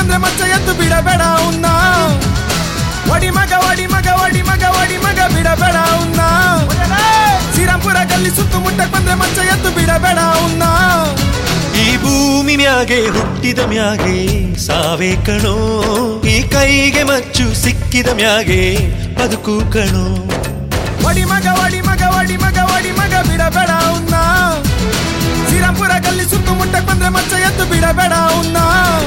ಬಂದ್ರೆ ಮಚ್ಚ ಎದ್ದು ಬಿಡಬೇಡ ಉನ್ನ ಒಡಿ ಮಗ ಒಡಿ ಮಗ ಒಡಿ ಮಗ ಒಡಿ ಮಗ ಬಿಡಬೇಡ ಉನ್ನ ಶ್ರೀರಾಮ್ಪುರ ಗಲ್ಲಿ ಸುತ್ತಮುಟ್ಟಕ್ ಬಂದ್ರೆ ಮಚ್ಚ ಎದ್ದು ಬಿಡಬೇಡ ಉನ್ನ ಈ ಭೂಮಿ ಮ್ಯಾಗೆ ಹುಟ್ಟಿದ ಮ್ಯಾಗೆ ಸಾವೇ ಕಣೋ ಈ ಕೈಗೆ ಮಚ್ಚು ಸಿಕ್ಕಿದ ಮ್ಯಾಗೆ ಬದುಕು ಕಣೋ ಒಡಿ ಮಗ ಒಡಿ ಮಗ ಒಡಿ ಮಗ ಒಡಿ ಮಗ ಬಿಡಬೇಡ ಉನ್ನ ಶ್ರೀರಾಮ್ಪುರ ಗಲ್ಲಿ ಸುತ್ತಮುಟ್ಟಕ್ ಬಂದ್ರೆ ಮಚ್ಚ ಎದ್ದು ಬಿಡಬೇಡ ಉನ್ನ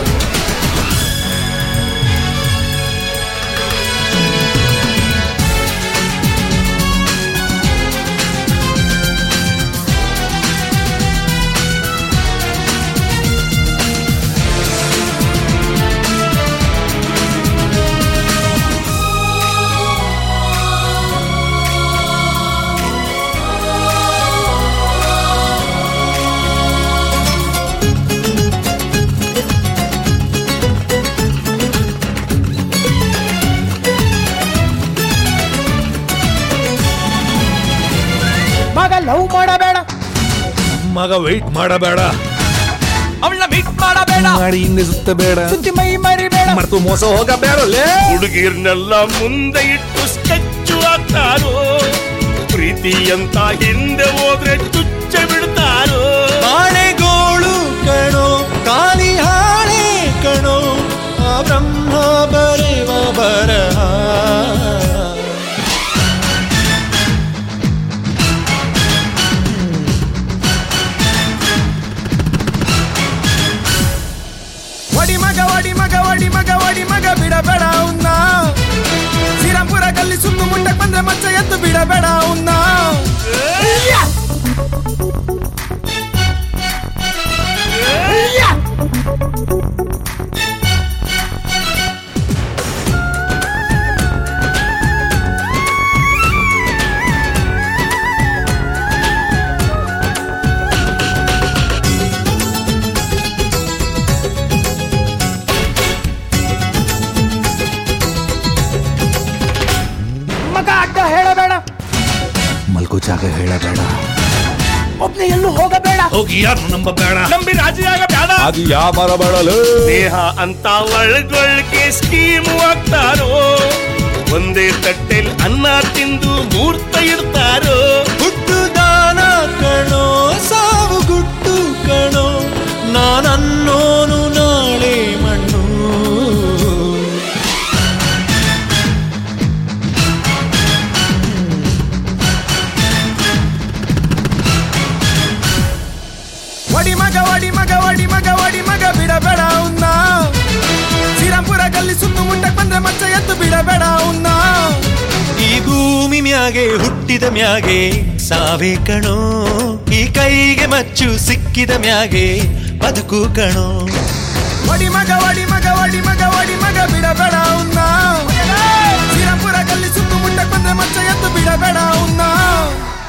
ಮಗ ಲವ್ ಮಾಡಬೇಡ ಮಗ ವೆಯ್ಟ್ ಮಾಡಬೇಡ ಅವಳನ್ನ ಮೀಟ್ ಮಾಡಬೇಡ ಮಾಡಿ ಹಿಂದೆ ಸುತ್ತಬೇಡ ಸುದ್ದಿ ಮೈ ಮರಿಬೇಡ ಮರ್ತು ಮೋಸ ಹೋಗಬೇಡಲೇ ಹುಡುಗಿರ್ನೆಲ್ಲ ಮುಂದೆ ಇಟ್ಟು ಸ್ಕೆಚ್ಚು ಹಾಕ್ತಾರೋ ಪ್ರೀತಿ ಅಂತ ಹಿಂದೆ ಹೋದ್ರೆ ಚುಚ್ಚ ಬಿಡ್ತಾರೋ ಬಾಳೆಗೋಳು ಕಣೋ ಕಾಲಿ ಹಾಳೆ ಕಣೋ ಆ ಬ್ರಹ್ಮ ಬರೆವ ಬರಹ ಒಡಿ ಮಗ ಒಡಿ ಮಗ ಒಡಿ ಮಗ ಒಡಿ ಮಗ ಬಿಡಬೇಡ ಉನ್ನ ಶ್ರೀರಾಮ್ಪುರ ಗಲ್ಲಿ ಸುತ್ತು ಮುಟ್ಟಕ್ ಬಂದ್ರೆ ಮಚ್ಚ ಎದ್ದು ಬಿಡಬೇಡ ಉನ್ನ ಮಗ ಅಡ್ಡ ಹೇಳಬೇಡ ಮಲ್ಕೋ ಜಾಗ ಹೇಳಬೇಡ ಒಬ್ನೇ ಎಲ್ಲೂ ಹೋಗಬೇಡ ಹೋಗಿ ಯಾರು ನಂಬಬೇಡ ನಂಬಿ ರಾಜಿಯಾಗ ಬೇಡ ಅದು ಯಾವ ಬೇಡಲೇ ದೇಹ ಅಂತ ಒಳಗೊಳಗೆ ಸ್ಕೀಮು ಹಾಕ್ತಾರೋ ಒಂದೇ ತಟ್ಟೆಲ್ ಅನ್ನ ತಿಂದು ಮೂರ್ತ ಇಡ್ತಾರೋ ಹುಟ್ಟು ದಾನ ಕಣೋ ಸಾವು ಗುಟ್ಟು ಕಣೋ ನಾನನ್ನೋನು ನಾಳೆ ಮಣ್ಣು ಒಡಿ ಮಗ ಒಡಿ ಮಗ ಒಡಿ ಮಗ ಒಡಿ ಮಗ ಬಿಡಬೇಡ ಉನ್ನ ಶ್ರೀರಾಮ್ಪುರ ಗಲ್ಲಿ ಸುತ್ತು ಮುಟ್ಟಕ್ ಬಂದ್ರೆ ಮಚ್ಚ ಎದ್ದು ಬಿಡಬೇಡ ಉನ್ನ ಈ ಭೂಮಿ ಮ್ಯಾಗೆ ಹುಟ್ಟಿದ ಮ್ಯಾಗೆ ಸಾವೇ ಕಣೋ ಈ ಕೈಗೆ ಮಚ್ಚು ಸಿಕ್ಕಿದ ಮ್ಯಾಗೆ ಬದುಕು ಕಣೋ ಒಡಿ ಮಗ ಒಡಿ ಮಗ ಒಡಿ ಮಗ ಒಡಿ ಮಗ ಬಿಡಬೇಡ ಉನ್ನ ಶ್ರೀರಾಮ್ಪುರ ಗಲ್ಲಿ ಸುತ್ತು ಮುಟ್ಟಕ್ ಬಂದ್ರೆ ಮಚ್ಚ ಎದ್ದು ಬಿಡಬೇಡ ಉನ್ನ